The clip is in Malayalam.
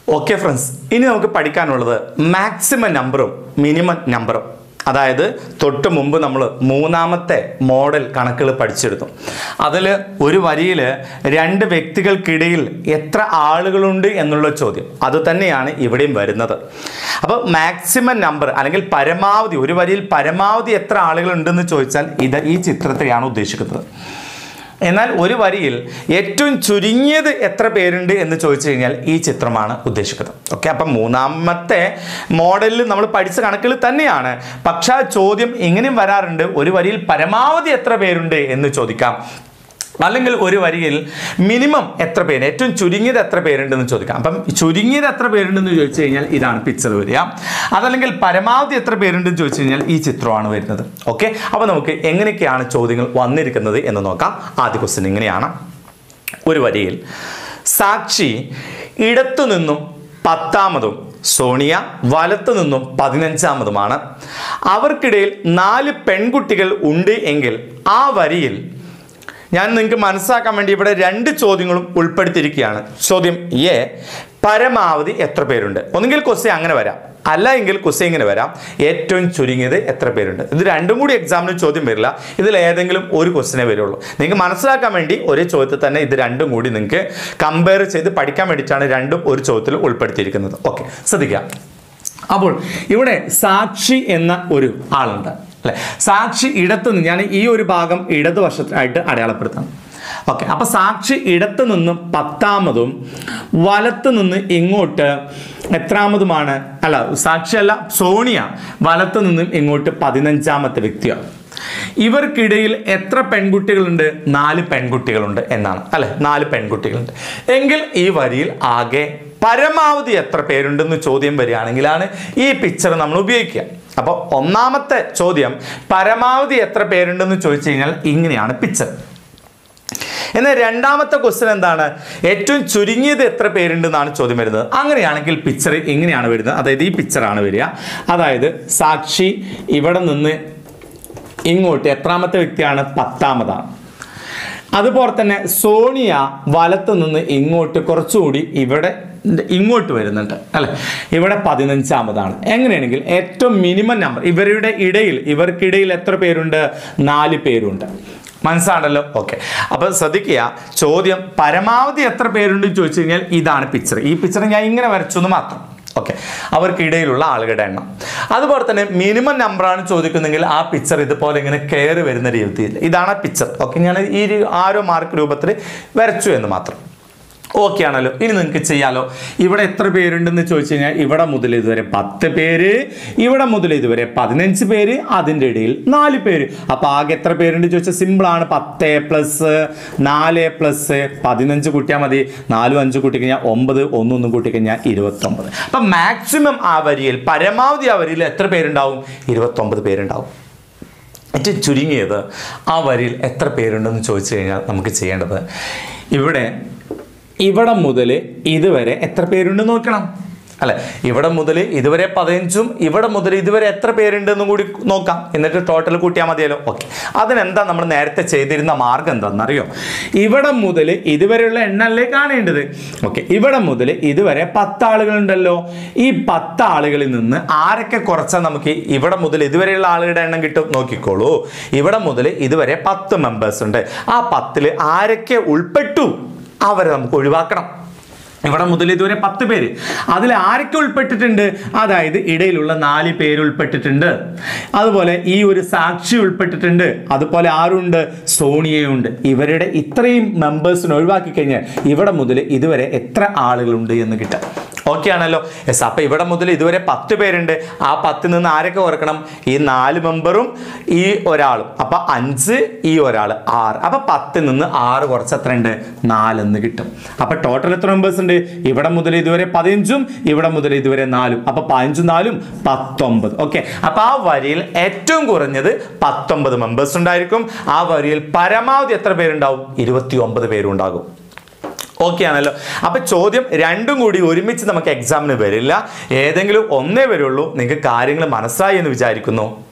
ഓക്കെ ഫ്രണ്ട്സ് ഇനി നമുക്ക് പഠിക്കാനുള്ളത് മാക്സിമം നമ്പറും മിനിമം നമ്പറും അതായത് തൊട്ട് മുമ്പ് നമ്മൾ മൂന്നാമത്തെ മോഡൽ കണക്കുകൾ പഠിച്ചെടുത്തു അതിൽ ഒരു വരിയിൽ രണ്ട് വ്യക്തികൾക്കിടയിൽ എത്ര ആളുകളുണ്ട് എന്നുള്ള ചോദ്യം അത് തന്നെയാണ് ഇവിടെയും വരുന്നത് അപ്പോൾ മാക്സിമം നമ്പർ അല്ലെങ്കിൽ പരമാവധി ഒരു വരിയിൽ പരമാവധി എത്ര ആളുകളുണ്ടെന്ന് ചോദിച്ചാൽ ഇത് ഈ ചിത്രത്തെയാണ് ഉദ്ദേശിക്കുന്നത് എന്നാൽ ഒരു വരിയിൽ ഏറ്റവും ചുരുങ്ങിയത് എത്ര പേരുണ്ട് എന്ന് ചോദിച്ചു കഴിഞ്ഞാൽ ഈ ചിത്രമാണ് ഉദ്ദേശിക്കുന്നത് ഓക്കെ അപ്പം മൂന്നാമത്തെ മോഡലിൽ നമ്മൾ പഠിച്ച കണക്കുകൾ തന്നെയാണ് പക്ഷേ ആ ചോദ്യം ഇങ്ങനെയും വരാറുണ്ട് ഒരു വരിയിൽ പരമാവധി എത്ര പേരുണ്ട് എന്ന് ചോദിക്കാം അല്ലെങ്കിൽ ഒരു വരിയിൽ മിനിമം എത്ര പേര് ഏറ്റവും ചുരുങ്ങിയത് എത്ര പേരുണ്ടെന്ന് ചോദിക്കാം അപ്പം ചുരുങ്ങിയത് എത്ര പേരുണ്ടെന്ന് ചോദിച്ചു കഴിഞ്ഞാൽ ഇതാണ് പിക്ചർ വരിക അതല്ലെങ്കിൽ പരമാവധി എത്ര പേരുണ്ടെന്ന് ചോദിച്ചു കഴിഞ്ഞാൽ ഈ ചിത്രമാണ് വരുന്നത് ഓക്കെ അപ്പോൾ നമുക്ക് എങ്ങനെയൊക്കെയാണ് ചോദ്യങ്ങൾ വന്നിരിക്കുന്നത് എന്ന് നോക്കാം ആദ്യ ക്വസ്റ്റ്യൻ ഇങ്ങനെയാണ് ഒരു വരിയിൽ സാക്ഷി ഇടത്തു നിന്നും പത്താമതും സോണിയ വലത്തു നിന്നും പതിനഞ്ചാമതുമാണ് അവർക്കിടയിൽ നാല് പെൺകുട്ടികൾ ഉണ്ട് എങ്കിൽ ആ വരിയിൽ ഞാൻ നിങ്ങൾക്ക് മനസ്സിലാക്കാൻ വേണ്ടി ഇവിടെ രണ്ട് ചോദ്യങ്ങളും ഉൾപ്പെടുത്തിയിരിക്കുകയാണ് ചോദ്യം എ പരമാവധി എത്ര പേരുണ്ട് ഒന്നുകിൽ ക്വസ്റ്റ്യൻ അങ്ങനെ വരാം അല്ല എങ്കിൽ ക്വസ്റ്റ്യൻ ഇങ്ങനെ വരാം ഏറ്റവും ചുരുങ്ങിയത് എത്ര പേരുണ്ട് ഇത് രണ്ടും കൂടി എക്സാമിന് ചോദ്യം വരില്ല ഇതിൽ ഏതെങ്കിലും ഒരു ക്വസ്റ്റിനെ വരുള്ളൂ നിങ്ങൾക്ക് മനസ്സിലാക്കാൻ വേണ്ടി ഒരേ ചോദ്യത്തിൽ തന്നെ ഇത് രണ്ടും കൂടി നിങ്ങൾക്ക് കമ്പയർ ചെയ്ത് പഠിക്കാൻ വേണ്ടിയിട്ടാണ് രണ്ടും ഒരു ചോദ്യത്തിൽ ഉൾപ്പെടുത്തിയിരിക്കുന്നത് ഓക്കെ ശ്രദ്ധിക്കുക അപ്പോൾ ഇവിടെ സാക്ഷി എന്ന ഒരു ആളുണ്ട് അല്ലെ സാക്ഷി ഇടത്ത് നിന്ന് ഞാൻ ഈ ഒരു ഭാഗം ഇടതുവശത്തായിട്ട് അടയാളപ്പെടുത്താം ഓക്കെ അപ്പൊ സാക്ഷി ഇടത്ത് നിന്ന് പത്താമതും വലത്ത് നിന്ന് ഇങ്ങോട്ട് എത്രാമതുമാണ് അല്ല സാക്ഷി അല്ല സോണിയ വലത്ത് നിന്നും ഇങ്ങോട്ട് പതിനഞ്ചാമത്തെ വ്യക്തിയാണ് ഇവർക്കിടയിൽ എത്ര പെൺകുട്ടികളുണ്ട് നാല് പെൺകുട്ടികളുണ്ട് എന്നാണ് അല്ലെ നാല് പെൺകുട്ടികളുണ്ട് എങ്കിൽ ഈ വരിയിൽ ആകെ പരമാവധി എത്ര പേരുണ്ടെന്ന് ചോദ്യം വരികയാണെങ്കിലാണ് ഈ പിക്ചർ നമ്മൾ ഉപയോഗിക്കുക അപ്പോൾ ഒന്നാമത്തെ ചോദ്യം പരമാവധി എത്ര പേരുണ്ടെന്ന് ചോദിച്ചു കഴിഞ്ഞാൽ ഇങ്ങനെയാണ് പിക്ചർ എന്നാൽ രണ്ടാമത്തെ ക്വസ്റ്റ്യൻ എന്താണ് ഏറ്റവും ചുരുങ്ങിയത് എത്ര പേരുണ്ടെന്നാണ് ചോദ്യം വരുന്നത് അങ്ങനെയാണെങ്കിൽ പിക്ചർ ഇങ്ങനെയാണ് വരുന്നത് അതായത് ഈ പിക്ചറാണ് വരിക അതായത് സാക്ഷി ഇവിടെ നിന്ന് ഇങ്ങോട്ട് എത്രാമത്തെ വ്യക്തിയാണ് പത്താമതാണ് അതുപോലെ തന്നെ സോണിയ വലത്ത് നിന്ന് ഇങ്ങോട്ട് കുറച്ചുകൂടി ഇവിടെ ഇങ്ങോട്ട് വരുന്നുണ്ട് അല്ലെ ഇവിടെ പതിനഞ്ചാമതാണ് എങ്ങനെയാണെങ്കിൽ ഏറ്റവും മിനിമം നമ്പർ ഇവരുടെ ഇടയിൽ ഇവർക്കിടയിൽ എത്ര പേരുണ്ട് നാല് പേരുണ്ട് മനസ്സാണല്ലോ ഓക്കെ അപ്പോൾ ശ്രദ്ധിക്കുക ചോദ്യം പരമാവധി എത്ര പേരുണ്ട് എന്ന് ചോദിച്ചു കഴിഞ്ഞാൽ ഇതാണ് പിക്ചർ ഈ പിക്ചർ ഞാൻ ഇങ്ങനെ വരച്ചു എന്ന് മാത്രം ഓക്കെ അവർക്കിടയിലുള്ള ആളുകളുടെ എണ്ണം അതുപോലെ തന്നെ മിനിമം നമ്പറാണ് ചോദിക്കുന്നതെങ്കിൽ ആ പിക്ചർ ഇതുപോലെ ഇങ്ങനെ കയറി വരുന്ന രീതിയിൽ ഇതാണ് പിക്ചർ ഓക്കെ ഞാൻ ഈ ഒരു ആരോ മാർക്ക് രൂപത്തിൽ വരച്ചു എന്ന് മാത്രം ഓക്കെ ആണല്ലോ ഇനി നിങ്ങൾക്ക് ചെയ്യാലോ ഇവിടെ എത്ര പേരുണ്ടെന്ന് ചോദിച്ചു കഴിഞ്ഞാൽ ഇവിടെ മുതൽ ഇതുവരെ പത്ത് പേര് ഇവിടെ മുതൽ ഇതുവരെ പതിനഞ്ച് പേര് അതിൻ്റെ ഇടയിൽ നാല് പേര് അപ്പോൾ ആകെ എത്ര പേരുണ്ട് ചോദിച്ചാൽ സിമ്പിളാണ് പത്ത് പ്ലസ് നാല് പ്ലസ് പതിനഞ്ച് കൂട്ടിയാൽ മതി നാലും അഞ്ച് കൂട്ടിക്കഴിഞ്ഞാൽ ഒമ്പത് ഒന്നൊന്നും കൂട്ടിക്കഴിഞ്ഞാൽ ഇരുപത്തൊമ്പത് അപ്പം മാക്സിമം ആ വരിയിൽ പരമാവധി ആ വരിയിൽ എത്ര പേരുണ്ടാവും ഇരുപത്തൊമ്പത് പേരുണ്ടാവും ഏറ്റവും ചുരുങ്ങിയത് ആ വരിയിൽ എത്ര പേരുണ്ടെന്ന് ചോദിച്ചു കഴിഞ്ഞാൽ നമുക്ക് ചെയ്യേണ്ടത് ഇവിടെ ഇവിടെ മുതൽ ഇതുവരെ എത്ര പേരുണ്ട് നോക്കണം അല്ലെ ഇവിടെ മുതൽ ഇതുവരെ പതിനഞ്ചും ഇവിടെ മുതൽ ഇതുവരെ എത്ര പേരുണ്ടെന്നും കൂടി നോക്കാം എന്നിട്ട് ടോട്ടൽ കൂട്ടിയാൽ മതിയല്ലോ ഓക്കെ അതിനെന്താ നമ്മൾ നേരത്തെ ചെയ്തിരുന്ന മാർഗം എന്താണെന്നറിയോ ഇവിടെ മുതൽ ഇതുവരെയുള്ള എണ്ണല്ലേ കാണേണ്ടത് ഓക്കെ ഇവിടെ മുതൽ ഇതുവരെ പത്ത് ആളുകളുണ്ടല്ലോ ഈ പത്ത് ആളുകളിൽ നിന്ന് ആരൊക്കെ കുറച്ചാൽ നമുക്ക് ഇവിടെ മുതൽ ഇതുവരെയുള്ള ആളുകളുടെ എണ്ണം കിട്ടും നോക്കിക്കോളൂ ഇവിടെ മുതൽ ഇതുവരെ പത്ത് മെമ്പേഴ്സ് ഉണ്ട് ആ പത്തിൽ ആരൊക്കെ ഉൾപ്പെട്ടു അവരെ നമുക്ക് ഒഴിവാക്കണം ഇവിടെ മുതൽ ഇതുവരെ പത്ത് പേര് അതിൽ ആരൊക്കെ ഉൾപ്പെട്ടിട്ടുണ്ട് അതായത് ഇടയിലുള്ള നാല് പേര് ഉൾപ്പെട്ടിട്ടുണ്ട് അതുപോലെ ഈ ഒരു സാക്ഷി ഉൾപ്പെട്ടിട്ടുണ്ട് അതുപോലെ ആരുണ്ട് സോണിയയുണ്ട് ഇവരുടെ ഇത്രയും മെമ്പേഴ്സിനെ ഒഴിവാക്കി കഴിഞ്ഞാൽ ഇവിടെ മുതൽ ഇതുവരെ എത്ര ആളുകളുണ്ട് എന്ന് കിട്ടും ഓക്കെ ആണല്ലോ യെസ് അപ്പൊ ഇവിടെ മുതൽ ഇതുവരെ പത്ത് പേരുണ്ട് ആ പത്തിൽ നിന്ന് ആരൊക്കെ ഓർക്കണം ഈ നാല് മെമ്പറും ഈ ഒരാളും അപ്പൊ അഞ്ച് ഈ ഒരാൾ ആറ് അപ്പൊ പത്തിൽ നിന്ന് ആറ് കുറച്ച് എത്ര ഉണ്ട് നാലെന്ന് കിട്ടും അപ്പൊ ടോട്ടൽ എത്ര മെമ്പേഴ്സ് ഉണ്ട് ഇവിടെ മുതൽ ഇതുവരെ പതിനഞ്ചും ഇവിടെ മുതൽ ഇതുവരെ നാലും അപ്പൊ പതിനഞ്ചും നാലും പത്തൊമ്പത് ഓക്കെ അപ്പൊ ആ വരിയിൽ ഏറ്റവും കുറഞ്ഞത് പത്തൊമ്പത് മെമ്പേഴ്സ് ഉണ്ടായിരിക്കും ആ വരിയിൽ പരമാവധി എത്ര പേരുണ്ടാവും ഇരുപത്തി ഒമ്പത് പേരുണ്ടാകും ഓക്കെ ആണല്ലോ അപ്പൊ ചോദ്യം രണ്ടും കൂടി ഒരുമിച്ച് നമുക്ക് എക്സാമിന് വരില്ല ഏതെങ്കിലും ഒന്നേ വരുള്ളൂ നിങ്ങൾക്ക് കാര്യങ്ങൾ മനസ്സിലായി എന്ന് വിചാരിക്കുന്നു